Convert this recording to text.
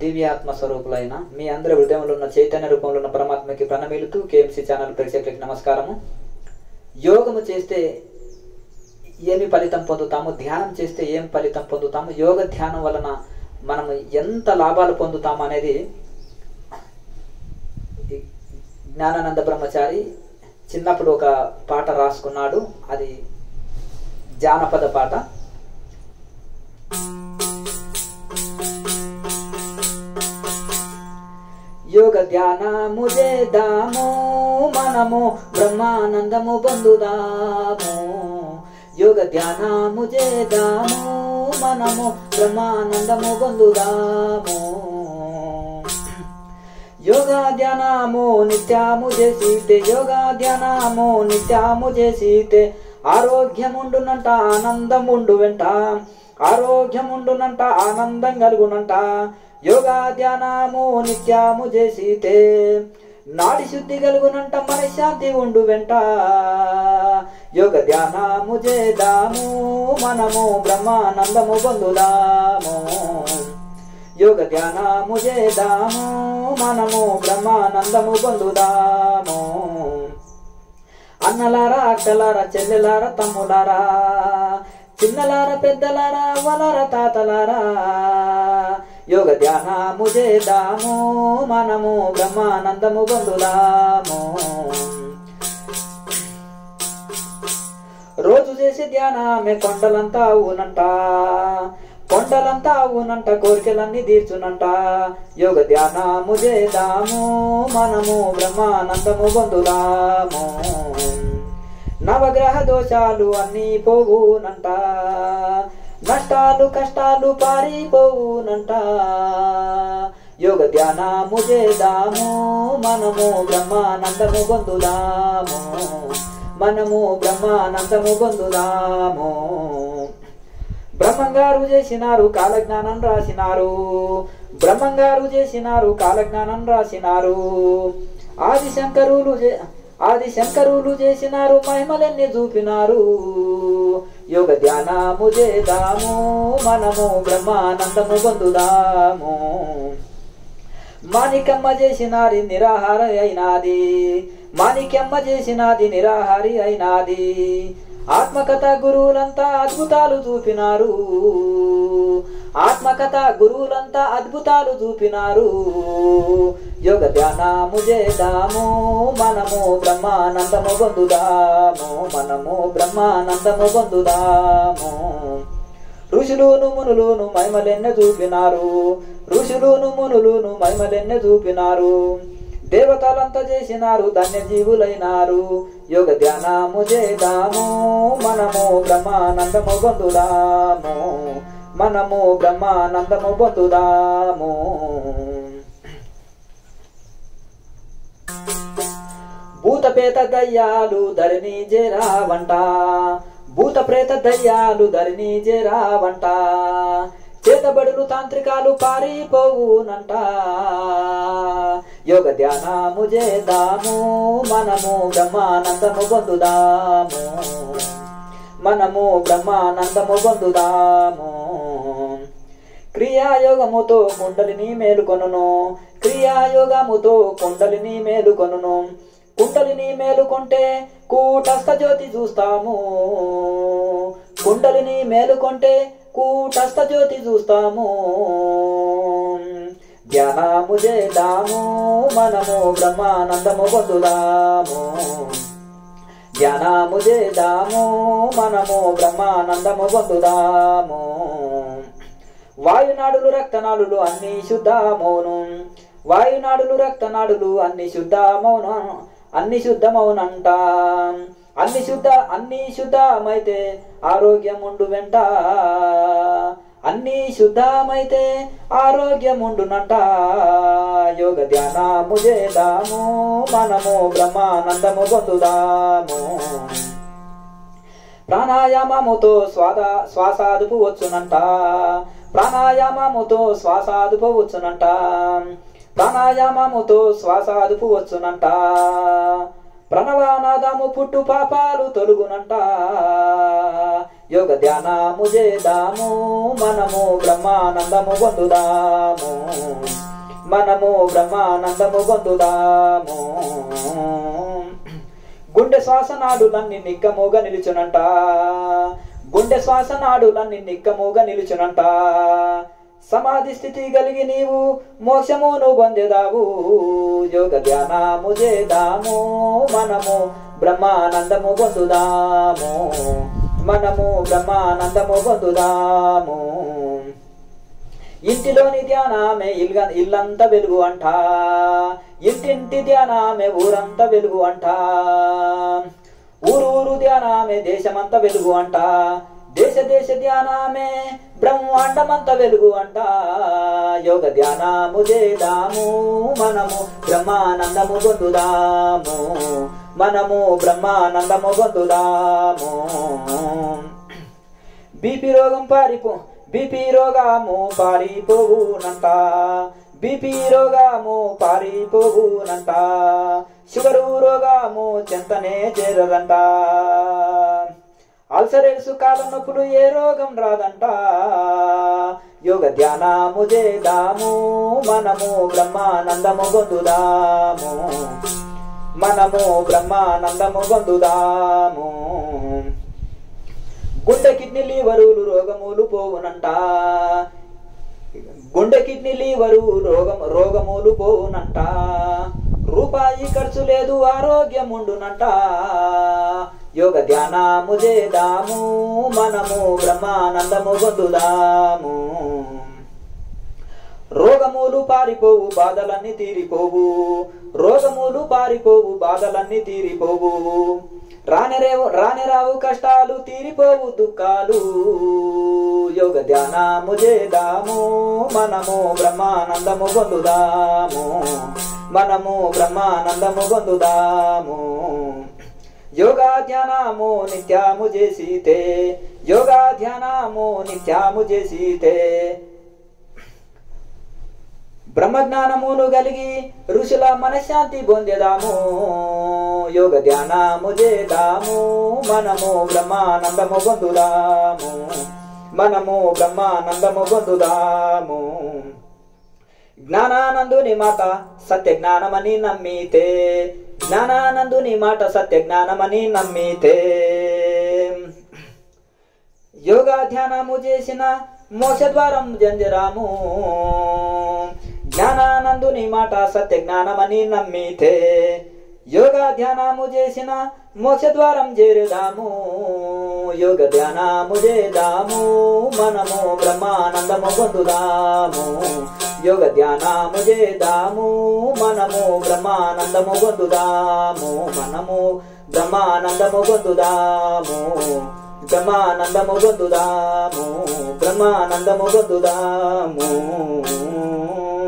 దివ్యాత్మ స్వరూపులైన మీ అందరి హృదయంలో ఉన్న చైతన్య రూపంలో ఉన్న పరమాత్మకి ప్రణమిలుతూ కేఎంసి ఛానల్ ప్రేక్షకులకి నమస్కారము యోగము చేస్తే ఏమి ఫలితం పొందుతాము ధ్యానం చేస్తే ఏం ఫలితం పొందుతాము యోగ ధ్యానం వలన మనము ఎంత లాభాలు పొందుతాము అనేది ఈ జ్ఞానానంద బ్రహ్మచారి చిన్నప్పుడు ఒక పాట రాసుకున్నాడు అది జానపద పాట యోగ ధ్యానము చేద్దాము మనము బ్రహ్మానందము పొందుదాము యోగ ధ్యానము చేద్దాము మనము బ్రహ్మానందము పొందుదాము యోగా ధ్యానము నిత్యము చేసితే యోగా ధ్యానము నిత్యము చేసితే ఆరోగ్యముండునంట ఆనందముండు వెంట ఆరోగ్యముండునంట ఆనందం కలుగునంట యోగా ధ్యానము నిత్యము చేసితే నాడి శుద్ధి కలుగునంట మనశ్శాంతి ఉండు వెంట యోగ ధ్యానము చేద్దాము మనము బ్రహ్మానందము పొందుదాము యోగ ధ్యానము చేద్దాము మనము బ్రహ్మానందము పొందుదాము అన్నలారా అక్కలారా చెల్లెలారా తమ్ములారా చిన్నలారా పెద్దలారా అవ్వలారా తాతలారా యోగ ధ్యానము చేద్దాము మనము బ్రహ్మానందము పొందుదాము రోజు చేసే ధ్యానమే కొండలంతా అవునంట కొండలంతా అవునంట కోరికలన్నీ తీర్చునంట యోగ ధ్యానము చేద్దాము మనము బ్రహ్మానందము పొందుదాము నవగ్రహ దోషాలు అన్నీ పోవునంట నష్టాలు కష్టాలు పారిపోవునంట యోగ ధ్యానము చేద్దాము మనము బ్రహ్మానందము పొందుదాము మనము బ్రహ్మానందము పొందుదాము బ్రహ్మంగారు చేసినారు కాలజ్ఞానం రాసినారు బ్రహ్మంగారు చేసినారు కాలజ్ఞానం రాసినారు ఆది శంకరులు చే- ఆది శంకరులు చేసినారు మహిమలన్నీ చూపినారు యోగ ధ్యానము చేద్దాము మనము బ్రహ్మానందము పొందుదాము మాణికమ్మ చేసినాది నిరాహార అయినాది మాణిక్యమ్మ చేసినాది నిరాహారి అయినాది ఆత్మకథ గురువులంతా అద్భుతాలు చూపినారు ఆత్మకథ గురువులంతా అద్భుతాలు చూపినారు యోగ ధ్యానము చేద్దాము మనము బ్రహ్మానందము పొందుదాము మనము బ్రహ్మానందము పొందుదాము ఋషులును మునులును మహిమలెన్నె చూపినారు ఋషులును మునులును మహిమలెన్నె చూపినారు దేవతలంతా చేసినారు ధన్య జీవులైనారు యోగ ధ్యానము చేద్దాము మనము బ్రహ్మానందము పొందుదాము మనము బ్రహ్మానందము పొందుదాము భూతపేత దయ్యాలు ధరణి చేరావంట భూత ప్రేత దయ్యాలు ధరణి చేరావంట చేతబడులు తాంత్రికాలు పారిపోవునంట యోగ ధ్యానము చేద్దాము మనము బ్రహ్మానందము పొందుదాము మనము బ్రహ్మానందము పొందుదాము క్రియాయోగముతో కుండలిని మేలుకొనును క్రియాయోగముతో కుండలిని మేలుకొనును కుండలిని మేలుకొంటే కూటస్థ జ్యోతి చూస్తాము కుండలిని మేలుకొంటే కూటస్థ జ్యోతి చూస్తాము ధ్యానము చేద్దాము మనము బ్రహ్మానందము పొందుదాము ధ్యానము చేద్దాము మనము బ్రహ్మానందము పొందుదాము వాయునాడులు రక్తనాడులు అన్ని శుద్ధమౌను వాయునాడులు రక్తనాడులు అన్ని శుద్ధమౌను అన్ని శుద్ధమౌనంట అన్ని శుద్ధ అన్ని శుద్ధమైతే ఆరోగ్యముండు వెంట అన్ని శుద్ధమైతే ఆరోగ్యముండునంట యోగ ధ్యానము చేద్దాము మనము బ్రహ్మానందము పొందుదాము ప్రాణాయామముతో స్వాద శ్వాసాదుపు వచ్చునంట ప్రాణాయామముతో శ్వాసాదుపు వచ్చునంట ప్రాణాయామముతో శ్వాసాదుపు వచ్చునంట ప్రణవానాదము పుట్టు పాపాలు తొలుగునంట యోగ ధ్యానము చేద్దాము మనము బ్రహ్మానందము పొందుదాము మనము బ్రహ్మానందము పొందుదాము గుండె శ్వాస నాడులన్నీ నిక్కముగా నిలుచునంట గుండె శ్వాస నాడులన్నీ నిక్కముగా నిలుచునంట సమాధి స్థితి కలిగి నీవు మోక్షమును పొందేదావు యోగ ధ్యానము చేద్దాము మనము బ్రహ్మానందము పొందుదాము మనము బ్రహ్మానందము పొందుదాము ఇంటిలోని ధ్యానమే ఇల్గ ఇల్లంతా వెలుగు అంట ఇంటింటి ధ్యానమే ఊరంతా వెలుగు అంట ఊరు ఊరు ధ్యానమే దేశమంతా వెలుగు అంట దేశ దేశ ధ్యానమే బ్రహ్మాండమంతా వెలుగు అంట యోగ ధ్యానము చేద్దాము మనము బ్రహ్మానందము పొందుదాము మనము బ్రహ్మానందము పొందుదాము బీపీ రోగం పారిపో బీపీ రోగము పారిపోవునంట బీపీ రోగము పారిపోవునంట షుగరు రోగము చెంతనే చేరదంట అల్సరేసు కాల నొప్పులు ఏ రోగం రాదంట యోగ ధ్యానము చేద్దాము మనము బ్రహ్మానందము పొందుదాము మనము బ్రహ్మానందము పొందుదాము గుండె కిడ్నీ లివరులు రోగములు పోవునంట గుండె కిడ్నీ లివరు రోగం రోగములు పోవునంట రూపాయి ఖర్చు లేదు ఆరోగ్యం ఉండునంట యోగ ధ్యానము చేద్దాము మనము బ్రహ్మానందము పొందుదాము రోగములు పారిపోవు బాధలన్నీ తీరిపోవు రోగములు పారిపోవు బాధలన్నీ తీరిపోవు రానిరేవు రానిరావు కష్టాలు తీరిపోవు దుఃఖాలు యోగ ధ్యానము చేద్దాము మనము బ్రహ్మానందము పొందుదాము మనము బ్రహ్మానందము పొందుదాము యోగా ధ్యానము నిత్యము చేసితే యోగా ధ్యానము నిత్యము చేసితే బ్రహ్మజ్ఞానమును కలిగి ఋషుల మనశ్శాంతి పొందేదాము యోగ ధ్యానము చేద్దాము మనము బ్రహ్మానందము పొందుదాము మనము బ్రహ్మానందము పొందుదాము జ్ఞానానందుని మాట సత్య జ్ఞానమని నమ్మితే జ్ఞానానందుని మాట సత్య జ్ఞానమని నమ్మితే యోగా ధ్యానము చేసిన మోక్షద్వారం జంజరాము జ్ఞానానందుని మాట సత్య జ్ఞానమని నమ్మితే యోగా ధ్యానము చేసిన మోక్షద్వారం చేరుదాము యోగ ధ్యానము చేద్దాము మనము బ్రహ్మానందము పొందుదాము యోగ ధ్యానము చేద్దాము మనము బ్రహ్మానందము పొందుదాము మనము బ్రహ్మానందము పొందుదాము బ్రహ్మానందము పొందుదాము బ్రహ్మానందము పొందుదాము